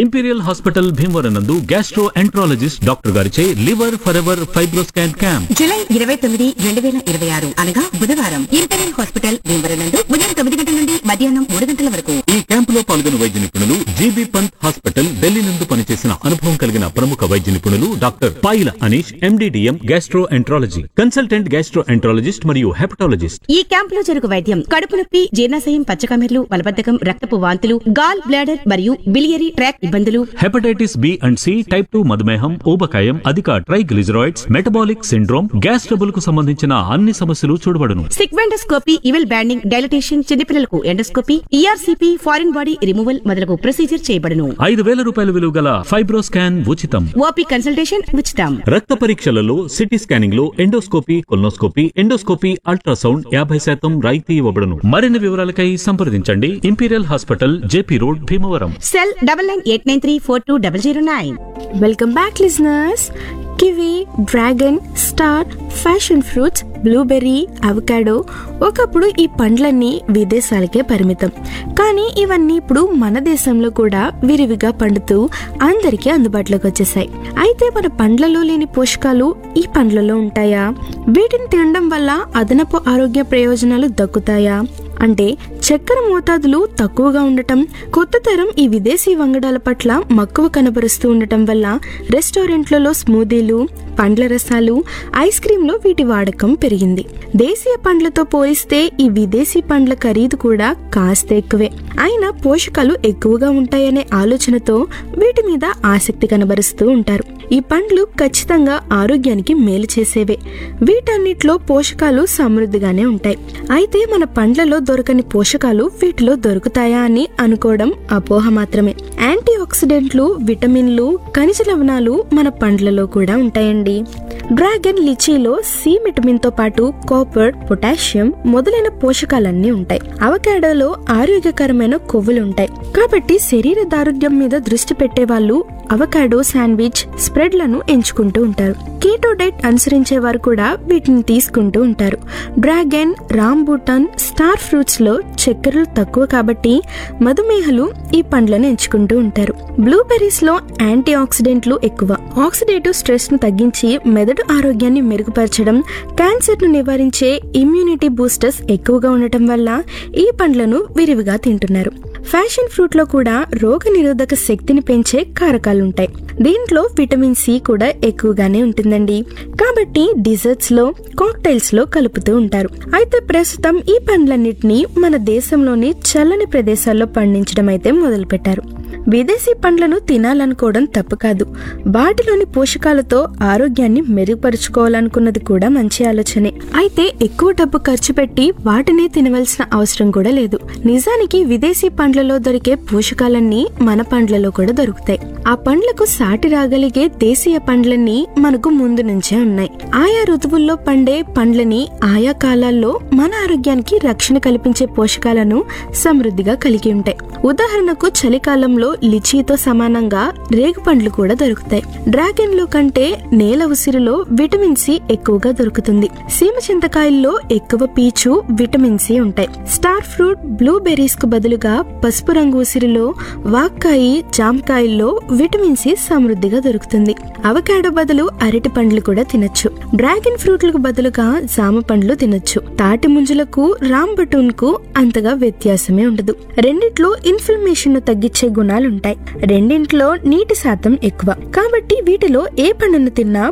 imperial hospital Bhimavaram నందు gastroenterologist doctor గారిచే liver for ever fibroscan camp July ఇరవై తొమ్మిది రెండు వేల ఇరవై ఆరు అనగా బుధవారం ఇంపీరియల్ హాస్పిటల్ భీమవరం నందు ఉదయం తొమ్మిది గంటల నుండి మధ్యాహ్నం మూడు గంటల వరకు ఈ క్యాంపులో పాల్గొన్న వైద్య నిపుణులు జీబీ పంత్ హాస్పిటల్ ఢిల్లీ నందు పనిచేసిన అనుభవం కలిగిన ప్రముఖ వైద్య నిపుణులు doctor Payila Aneesh MDDM gastroenterology consultant gastroenterologist మరియు హెపటాలజిస్ట్ ఈ క్యాంపులో జరుగు వైద్యం కడుపు నొప్పి జీర్ణాశయం పచ్చకమెర్లు మలబద్ధకం రక్తపు వాంతులు గాల్ బ్లాడర్ మరియు బిలియరీ ట్రాక్ ఇబ్బందులు hepatitis B and C type two మధుమేహం ఊబకాయం అధిక triglycerides metabolic syndrome gas trouble కు సంబంధించిన అన్ని సమస్యలు చూడబడును సిగ్వెండోస్కోపీ ఇవెల్ బ్యాండింగ్ డైలటేషన్ చిన్నపిల్లలకు endoscopy ERCP foreign body removal మొదలగు ప్రొసీజర్ చేయబడును ఐదు వేల రూపాయల విలువ గల ఫైబ్రోస్కాన్ ఉచితం ఓపీ కన్సల్టేషన్ ఉచితం రక్త పరీక్షలలో సిటీ స్కానింగ్ లో ఎండోస్కోపీ కొల్నోస్కోపీ ఎండోస్కోపీ అల్ట్రాసౌండ్ యాభై శాతం రాయితీ ఇవ్వబడును మరిన్ని వివరాలకై సంప్రదించండి Imperial hospital JP road Bhimavaram cell double nine eight nine three four two double zero nine welcome back listeners kiwi dragon star passion fruits blueberry avocado ఒకప్పుడు ఈ పండ్లన్నీ విదేశాలకే పరిమితం కానీ ఇవన్నీ ఇప్పుడు మన దేశంలో కూడా విరివిగా పండుతూ అందరికీ అందుబాటులోకి వచ్చేసాయి అయితే మన పండ్లలో లేని పోషకాలు ఈ పండ్లలో ఉంటాయా వీటిని తినడం వల్ల అదనపు ఆరోగ్య ప్రయోజనాలు దక్కుతాయా అంటే చక్కెర మోతాదులు తక్కువగా ఉండటం కొత్త తరం ఈ విదేశీ వంగడాల పట్ల మక్కువ కనబరుస్తూ ఉండటం వల్ల రెస్టారెంట్లలో స్మూదీలు పండ్ల రసాలు ఐస్ క్రీంలో వీటి వాడకం పెరిగింది దేశీయ పండ్లతో పోలిస్తే ఈ విదేశీ పండ్ల ఖరీదు కూడా కాస్త ఎక్కువే అయినా పోషకాలు ఎక్కువగా ఉంటాయనే ఆలోచనతో వీటి మీద ఆసక్తి కనబరుస్తూ ఉంటారు ఈ పండ్లు ఖచ్చితంగా ఆరోగ్యానికి మేలు చేసేవే వీటన్నిటిలో పోషకాలు సమృద్ధిగానే ఉంటాయి అయితే మన పండ్లలో దొరకని పోషకాలు వీటిలో దొరుకుతాయా అని అనుకోవడం అపోహ మాత్రమే యాంటీ ఆక్సిడెంట్లు విటమిన్లు ఖనిజ లవణాలు మన పండ్లలో కూడా ఉంటాయండి డ్రాగన్ లిచీలో సి విటమిన్ తో పాటు కాపర్ పొటాషియం మొదలైన పోషకాలన్నీ ఉంటాయి అవకాడోలో ఆరోగ్యకరమైన కొవ్వులు ఉంటాయి కాబట్టి శరీర దారుఢ్యం మీద దృష్టి పెట్టే వాళ్ళు అవకాడో శాండ్విచ్ స్ప్రెడ్లను ఎంచుకుంటూ ఉంటారు కీటో డైట్ అనుసరించే వారు కూడా వీటిని తీసుకుంటూ ఉంటారు డ్రాగన్ రాంబూటాన్ స్టార్ ఫ్రూట్స్ లో చక్కెరలు తక్కువ కాబట్టి మధుమేహలు ఈ పండ్లను ఎంచుకుంటూ ఉంటారు బ్లూబెర్రీస్ లో యాంటీ ఆక్సిడెంట్లు ఎక్కువ ఆక్సిడేటివ్ స్ట్రెస్ ను తగ్గించి మెదడు ఆరోగ్యాన్ని మెరుగుపరచడం క్యాన్సర్ ను నివారించే ఇమ్యూనిటీ బూస్టర్స్ ఎక్కువగా ఉండటం వల్ల ఈ పండ్లను విరివిగా తింటున్నారు ఫ్యాషన్ ఫ్రూట్ లో కూడా రోగ నిరోధక శక్తిని పెంచే కారకాలుంటాయి దీంట్లో విటమిన్ సి కూడా ఎక్కువగానే ఉంటుందండి కాబట్టి డిజర్ట్స్ లో కాక్టైల్స్ లో కలుపుతూ ఉంటారు అయితే ప్రస్తుతం ఈ పండ్లన్నిటినీ మన దేశంలోని చల్లని ప్రదేశాల్లో పండించడం అయితే మొదలు పెట్టారు విదేశీ పండ్లను తినాలనుకోవడం తప్పు కాదు వాటిలోని పోషకాలతో ఆరోగ్యాన్ని మెరుగుపరుచుకోవాలనుకున్నది కూడా మంచి ఆలోచనే అయితే ఎక్కువ డబ్బు ఖర్చు పెట్టి వాటినే తినవలసిన అవసరం కూడా లేదు నిజానికి విదేశీ పండ్లలో దొరికే పోషకాలన్నీ మన పండ్లలో కూడా దొరుకుతాయి ఆ పండ్లకు సాటి రాగలిగే దేశీయ పండ్లన్నీ మనకు ముందు నుంచే ఉన్నాయి ఆయా ఋతువుల్లో పండే పండ్లని ఆయా కాలాల్లో మన ఆరోగ్యానికి రక్షణ కల్పించే పోషకాలను సమృద్ధిగా కలిగి ఉంటాయి ఉదాహరణకు చలికాలంలో లిచీతో సమానంగా రేగు పండ్లు కూడా దొరుకుతాయి డ్రాగన్ లో కంటే నేల ఉసిరిలో విటమిన్ సి ఎక్కువగా దొరుకుతుంది సీమ చింతకాయల్లో ఎక్కువ పీచు విటమిన్ సి ఉంటాయి స్టార్ ఫ్రూట్ బ్లూబెర్రీస్ కు బదులుగా పసుపు రంగు ఉసిరిలో వాక్కాయి జామకాయల్లో విటమిన్ సి సమృద్ధిగా దొరుకుతుంది అవకాడో బదులు అరటి పండ్లు కూడా తినొచ్చు డ్రాగన్ ఫ్రూట్లకు బదులుగా జామ పండ్లు తినొచ్చు తాటి ముంజులకు రాంబటూన్ కు అంతగా వ్యత్యాసమే ఉండదు రెండిట్లో ఇన్ఫ్లమేషన్ ను తగ్గించే గుణాలుంటాయి రెండింట్లో నీటి శాతం ఎక్కువ కాబట్టి వీటిలో ఏ పండును తిన్నా